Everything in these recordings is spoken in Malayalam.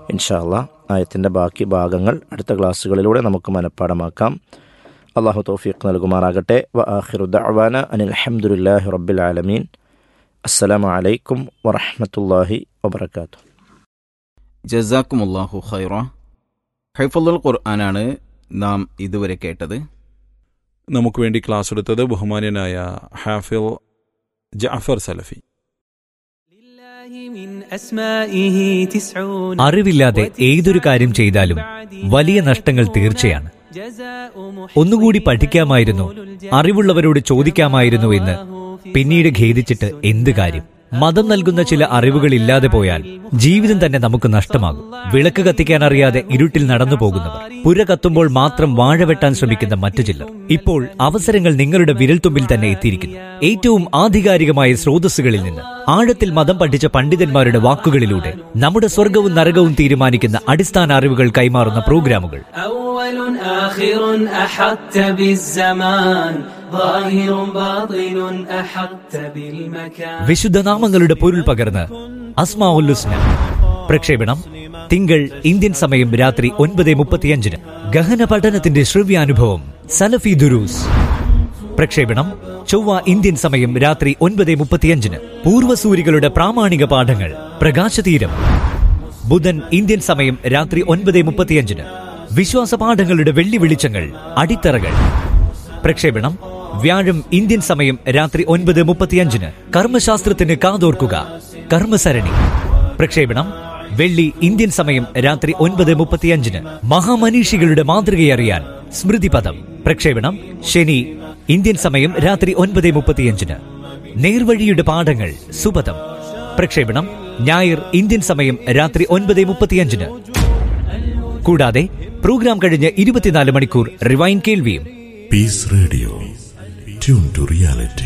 ഇൻഷാല്ല ആയത്തിൻ്റെ ബാക്കി ഭാഗങ്ങൾ അടുത്ത ക്ലാസ്സുകളിലൂടെ നമുക്ക് മനഃപ്പാടമാക്കാം അള്ളാഹു തൗഫീഖ് നൽകുമാറാകട്ടെ വ ആഖിറു ദഅവാന അനിൽ അൽഹംദുലില്ലാഹി റബ്ബിൽ ആലമീൻ അസ്സലാമു അലൈക്കും വറഹ്മത്തുള്ളാഹി വബറകാതുഹു ജസാക്കുമുല്ലാഹു ഖൈറ ഹൈഫുൽ ഖുർആനാണ് നാം ഇതുവരെ കേട്ടത് നമുക്ക് വേണ്ടി ക്ലാസ് എടുത്തത് ബഹുമാന്യനായ ഹാഫിൽ ജാഫർ സലഫി അറിവില്ലാതെ ഏതൊരു കാര്യം ചെയ്താലും വലിയ നഷ്ടങ്ങൾ തീർച്ചയാണ് ഒന്നുകൂടി പഠിക്കാമായിരുന്നു അറിവുള്ളവരോട് ചോദിക്കാമായിരുന്നു എന്ന് പിന്നീട് ഖേദിച്ചിട്ട് എന്ത് കാര്യം മതം നൽകുന്ന ചില അറിവുകൾ ഇല്ലാതെ പോയാൽ ജീവിതം തന്നെ നമുക്ക് നഷ്ടമാകും വിളക്ക് കത്തിക്കാൻ അറിയാതെ ഇരുട്ടിൽ നടന്നു പോകുന്നവർ പുര കത്തുമ്പോൾ മാത്രം വാഴ വെട്ടാൻ ശ്രമിക്കുന്ന മറ്റു ചിലർ ഇപ്പോൾ അവസരങ്ങൾ നിങ്ങളുടെ വിരൽത്തുമ്പിൽ തന്നെ എത്തിയിരിക്കുന്നു ഏറ്റവും ആധികാരികമായ സ്രോതസ്സുകളിൽ നിന്ന് ആഴത്തിൽ മതം പഠിച്ച പണ്ഡിതന്മാരുടെ വാക്കുകളിലൂടെ നമ്മുടെ സ്വർഗവും നരകവും തീരുമാനിക്കുന്ന അടിസ്ഥാന അറിവുകൾ കൈമാറുന്ന പ്രോഗ്രാമുകൾ أول آخر أحطت بالزمان ظاهر باطن أحطت بالمكان വിശുദ്ധ നാമങ്ങളുടെ പൊരുൾ പകർന്ന് അസ്മാ ഉല്ലുസ്ന പ്രക്ഷേപണം തിങ്കൾ ഇന്ത്യൻ സമയം രാത്രി ഒൻപത് മുപ്പത്തിയഞ്ചിന് ഗഹന പഠനത്തിന്റെ ശ്രവ്യാനുഭവം സലഫി ദുരൂസ് പ്രക്ഷേപണം ചൊവ്വ ഇന്ത്യൻ സമയം രാത്രി ഒൻപത് മുപ്പത്തിയഞ്ചിന് പൂർവ്വസൂരികളുടെ പ്രാമാണിക പാഠങ്ങൾ പ്രകാശതീരം ബുധൻ ഇന്ത്യൻ സമയം രാത്രി ഒൻപത് മുപ്പത്തിയഞ്ചിന് വിശ്വാസ പാഠങ്ങളുടെ വെള്ളി വെളിച്ചങ്ങൾ അടിത്തറകൾ പ്രക്ഷേപണം വ്യാഴം ഇന്ത്യൻ സമയം രാത്രി ഒൻപത് മുപ്പത്തിയഞ്ചിന് കർമ്മശാസ്ത്രത്തിന് കാതോർക്കുക കർമ്മസരണി പ്രക്ഷേപണം വെള്ളി ഇന്ത്യൻ സമയം രാത്രി ഒൻപത് മുപ്പത്തിയഞ്ചിന് മഹാമനീഷികളുടെ മാതൃകയറിയാൻ സ്മൃതിപദം പ്രക്ഷേപണം ശനി ഇന്ത്യൻ സമയം രാത്രി ഒൻപത് മുപ്പത്തിയഞ്ചിന് നേർവഴിയുടെ പാഠങ്ങൾ സുപദം പ്രക്ഷേപണം ഞായർ ഇന്ത്യൻ സമയം രാത്രി ഒൻപത് മുപ്പത്തിയഞ്ചിന് കൂടാതെ പ്രോഗ്രാം കഴിഞ്ഞ് ഇരുപത്തിനാല് മണിക്കൂർ റിവൈൻ കേൾവിയും Peace Radio. Tune to reality.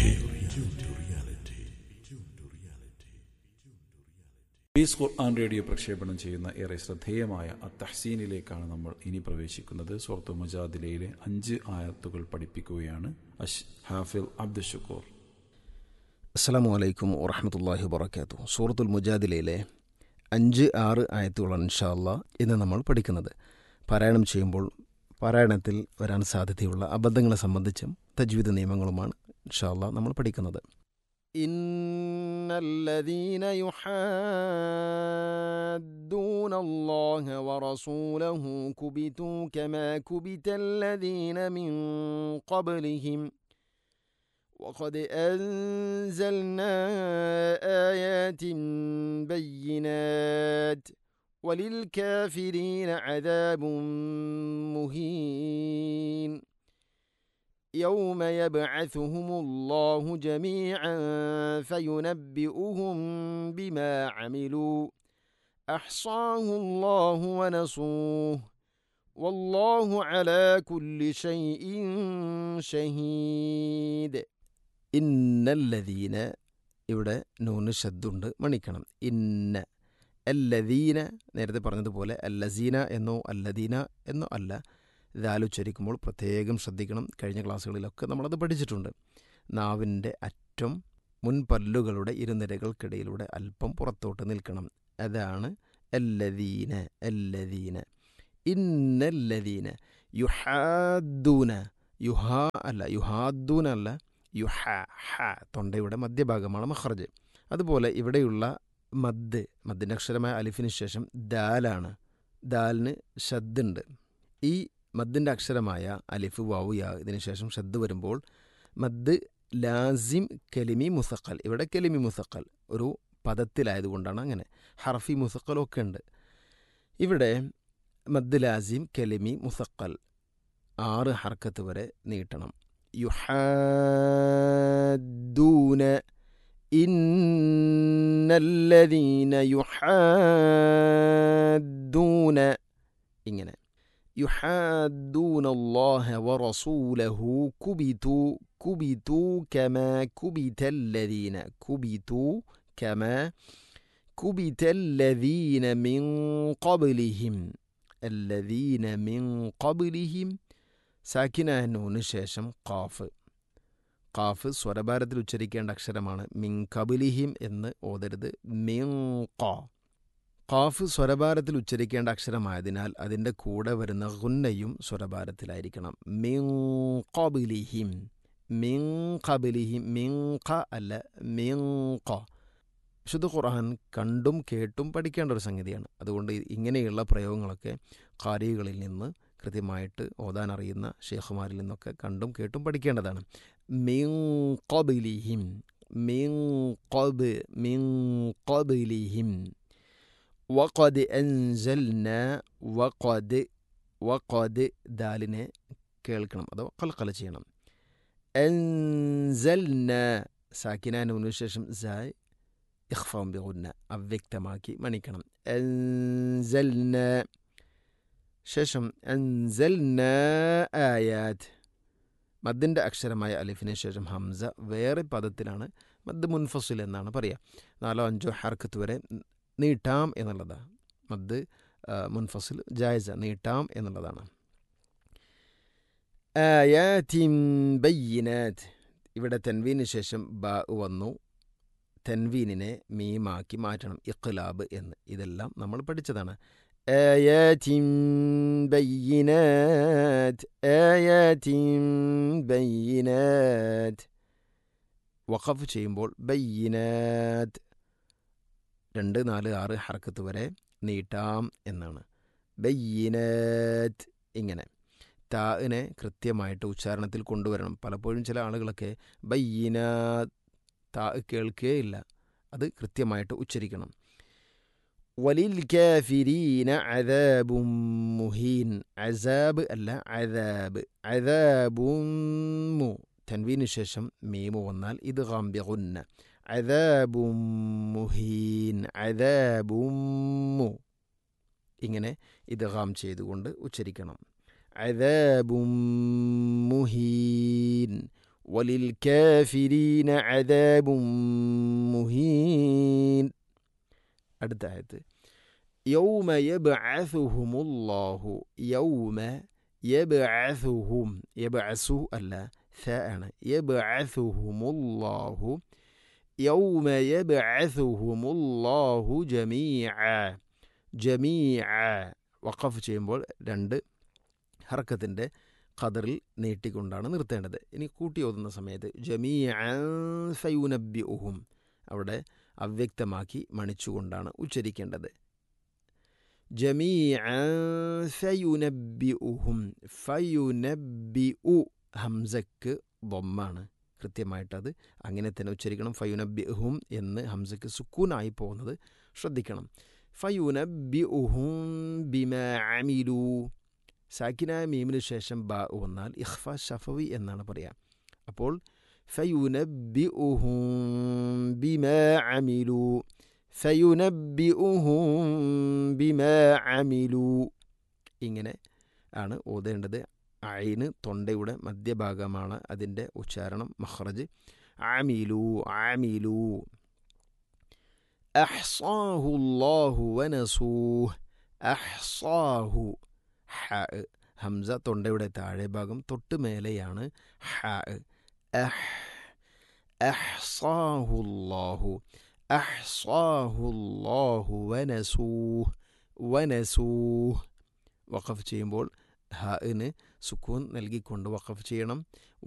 Peace Quran radio പ്രക്ഷേപണം ചെയ്യുന്ന ഏറെ ശ്രദ്ധേയമായ അത്തഹ്സീനിലേക്കാണ് നമ്മൾ ഇനി പ്രവേശിക്കുന്നത് സുഹൃത്തു മുജാദിലയിലെ അഞ്ച് ആയത്തുകൾ പഠിപ്പിക്കുകയാണ് അഷ് ഹാഫിൽ അബ്ദുഷക്കൂർ അസ്സലാമു അലൈക്കും വറഹമത്തല്ലാഹി വബർക്കാത്തു സൂറത്തുൽ മുജാദിലയിലെ അഞ്ച് ആറ് ആയത്തുകളാണ് ഇൻഷാല്ല ഇന്ന് നമ്മൾ പഠിക്കുന്നത് പാരായണം ചെയ്യുമ്പോൾ പാരായണത്തിൽ വരാൻ സാധ്യതയുള്ള അബദ്ധങ്ങളെ സംബന്ധിച്ചും തജ്വീദ് നിയമങ്ങളുമാണ് ഇൻഷാല്ല നമ്മൾ പഠിക്കുന്നത് إن الذين يحادون الله ورسوله كبتوا كما كبت الذين من قبلهم وقد أنزلنا آيات بينات وللكافرين عذاب مهين يوم يبعثهم الله جميعا فينبئهم بما عملوا أحصاه الله ونسوه والله على كل شيء شهيد ഇന്നല്ലദീന ഇവിടെ നൂന് ശബ്ദുണ്ട് മണിക്കണം ഇന്ന അല്ലദീന നേരത്തെ പറഞ്ഞതുപോലെ അല്ലസീന എന്നോ അല്ലദീന എന്നോ അല്ല ഇതാലോചരിക്കുമ്പോൾ പ്രത്യേകം ശ്രദ്ധിക്കണം കഴിഞ്ഞ ക്ലാസ്സുകളിലൊക്കെ നമ്മളത് പഠിച്ചിട്ടുണ്ട് നാവിൻ്റെ അറ്റം മുൻപല്ലുകളുടെ ഇരുനിരകൾക്കിടയിലൂടെ അല്പം പുറത്തോട്ട് നിൽക്കണം അതാണ് അല്ലദീന അല്ലദീന ഇന്നല്ലദീന യുഹാദൂന യുഹാ അല്ല യുഹാദൂന അല്ല യുഹ ഹ തൊണ്ടയുടെ മധ്യഭാഗമാണ് മഹർജ് അതുപോലെ ഇവിടെയുള്ള മദ് മദ്ദിൻ്റെ അക്ഷരമായ അലിഫിന് ശേഷം ദാലാണ് ദാലിന് ഷദ്ദുണ്ട് ഈ മദ്ദിൻ്റെ അക്ഷരമായ അലിഫ് വാവു യാ ഇതിന് ശേഷം ഷദ് വരുമ്പോൾ മദ് ലാസിം കലിമി മുസക്കൽ ഇവിടെ കലിമി മുസക്കൽ ഒരു പദത്തിലായതുകൊണ്ടാണ് അങ്ങനെ ഹർഫി മുസക്കലൊക്കെ ഉണ്ട് ഇവിടെ മദ് ലാസിം കലിമി മുസക്കൽ ആറ് ഹർക്കത്ത് വരെ നീട്ടണം യുഹാദൂന ഇന്നല്ലദീന യുഹാദൂന ഇങ്ങനെ يحادون الله ورسوله كبتوا كبتوا كما كبت الذين كبتوا كما كبت الذين من قبلهم الذين من قبلهم സാക്കിന നൂന് ശേഷം കാഫ് കാഫ് സ്വരഭാരത്തിൽ ഉച്ചരിക്കേണ്ട അക്ഷരമാണ് മിൻ കബിലിഹിം എന്ന് ഓതരുത് മിൻ ക ഖാഫ് സ്വരഭാരത്തിൽ ഉച്ചരിക്കേണ്ട അക്ഷരമായതിനാൽ അതിൻ്റെ കൂടെ വരുന്ന ഗുന്നയും സ്വരഭാരത്തിലായിരിക്കണം മിൻ ഖബിലിഹിം മിൻ ഖബിലിഹിം മിൻ ഖ അല്ല മിൻ ഖ വിശുദ്ധ ഖുർആൻ കണ്ടും കേട്ടും പഠിക്കേണ്ട ഒരു സംഗതിയാണ് അതുകൊണ്ട് ഇങ്ങനെയുള്ള പ്രയോഗങ്ങളൊക്കെ ഖാരികളിൽ നിന്ന് കൃത്യമായിട്ട് ഓതാൻ അറിയുന്ന ഷേഖുമാരിൽ നിന്നൊക്കെ കണ്ടും കേട്ടും പഠിക്കേണ്ടതാണ് മിൻ ഖബിലിഹിം മിൻ ഖബ് മിൻ ഖബിലിഹിം വഖദ് അൻസൽന വഖദ് വഖദ് ദാലിനെ കേൾക്കണം അതോ കൽക്കല ചെയ്യണം അൻസൽന സാക്കിന നൂനു ശേഷം സായ് ഇഖ്ഫാം ബിഗുന്ന അവ്യക്തമാക്കി മണിക്കണം അൻസൽന ശേഷം അൻസൽന ആയാത്ത് മദ്ദിൻ്റെ അക്ഷരമായ അലിഫിന് ശേഷം ഹംസ വേറെ പദത്തിലാണ് മദ് മുൻഫസിൽ എന്നാണ് പറയുക നാലോ അഞ്ചോ ഹർക്കത്ത് വരെ നീട്ടാം എന്നുള്ളതാണ് മദ് മുൻഫസിൽ ജായസ നീട്ടാം എന്നുള്ളതാണ് ആയാത്തിൻ ബയ്യനാത്ത് ഇവിടെ തെൻവീന് ശേഷം ബ വന്നു തെൻവീനിനെ മീമാക്കി മാറ്റണം ഇഖ്ലാബ് എന്ന് ഇതെല്ലാം നമ്മൾ പഠിച്ചതാണ് ആയാത്തിൻ ബയ്യനാത്ത് ആയാത്തിൻ ബയ്യനാത്ത് വഖഫ് ചെയ്യുമ്പോൾ ബയ്യനാത്ത് രണ്ട് നാല് ആറ് ഹർക്കത്ത് വരെ നീട്ടാം എന്നാണ് ബയ്യനാത്ത് ഇങ്ങനെ താഇനെ കൃത്യമായിട്ട് ഉച്ചാരണത്തിൽ കൊണ്ടുവരണം പലപ്പോഴും ചില ആളുകളൊക്കെ ബയ്യന താ കേൾക്കുകയില്ല അത് കൃത്യമായിട്ട് ഉച്ചരിക്കണം വലിൽ കാഫിരീന അദാബും മുഹീൻ അസാബ് അല്ല അദാബ് അദാബും തൻവീന് ശേഷം മീമു വന്നാൽ ഇത് ഗാംബ്യകുന്ന അദാബും മുഹീൻ അദാബും ഇങ്ങനെ ഇത് ഗാം ചെയ്തുകൊണ്ട് ഉച്ചരിക്കണം عذاب مهين وللكافرين عذاب مهين അടുത്ത ആയത്ത് യൗമ യബ്അസുഹുമുല്ലാഹു യൗമ യബ്അസുഹും യബ്അസു അല്ല ഥ ആണ് യബ്അസുഹുമുല്ലാഹു യൗമ യബ്അസുഹുമുല്ലാഹു ജമീഅ ജമീഅ വഖഫ് ചെയ്യുമ്പോൾ രണ്ട് ഹർക്കത്തിൻ്റെ ഖദറിൽ നീട്ടിക്കൊണ്ടാണ് നിർത്തേണ്ടത് ഇനി കൂട്ടി ഓതുന്ന സമയത്ത് ജമീ ഫയുനബി ഉഹും അവിടെ അവ്യക്തമാക്കി മണിച്ചുകൊണ്ടാണ് ഉച്ചരിക്കേണ്ടത് ജമീ ഫയുനബി ഉഹും ഫയുനബി ഉ ഹംസക്ക് ബൊമ്മാണ് കൃത്യമായിട്ടത് അങ്ങനെ തന്നെ ഉച്ചരിക്കണം ഫയുനബി ഉഹും എന്ന് ഹംസക്ക് സുക്കൂനായി പോകുന്നത് ശ്രദ്ധിക്കണം ഫയുനബി ഉഹും ബിമ അമിലു സാക്കിനായ മീമിന് ശേഷം ബ വന്നാൽ ഇഖ്ഫ ഷഫവി എന്നാണ് പറയുക അപ്പോൾ ഫയുനബിഉഹും ബിമാ അമിലു ഫയുനബിഉഹും ബിമാ അമിലു ഇങ്ങനെ ആണ് ഓതേണ്ടത് ഐന് തൊണ്ടയുടെ മധ്യഭാഗമാണ് അതിൻ്റെ ഉച്ചാരണം മഹ്റജ് ആമിലു ആമിലു അഹ്സാഹു അല്ലാഹു വനസൂഹ് അഹ്സാഹു ഹ ഹംസ തൊണ്ടയുടെ താഴെ ഭാഗം തൊട്ട് മേലെയാണ് ഹ അഹ് അഹ്സാഹുല്ലാഹു അഹ്സാഹുല്ലാഹു വനസൂഹ് വനസൂഹ് വഖഫ് ചെയ്യുമ്പോൾ ഹ ന് സുക്കൂൻ നൽകിക്കൊണ്ട് വഖഫ് ചെയ്യണം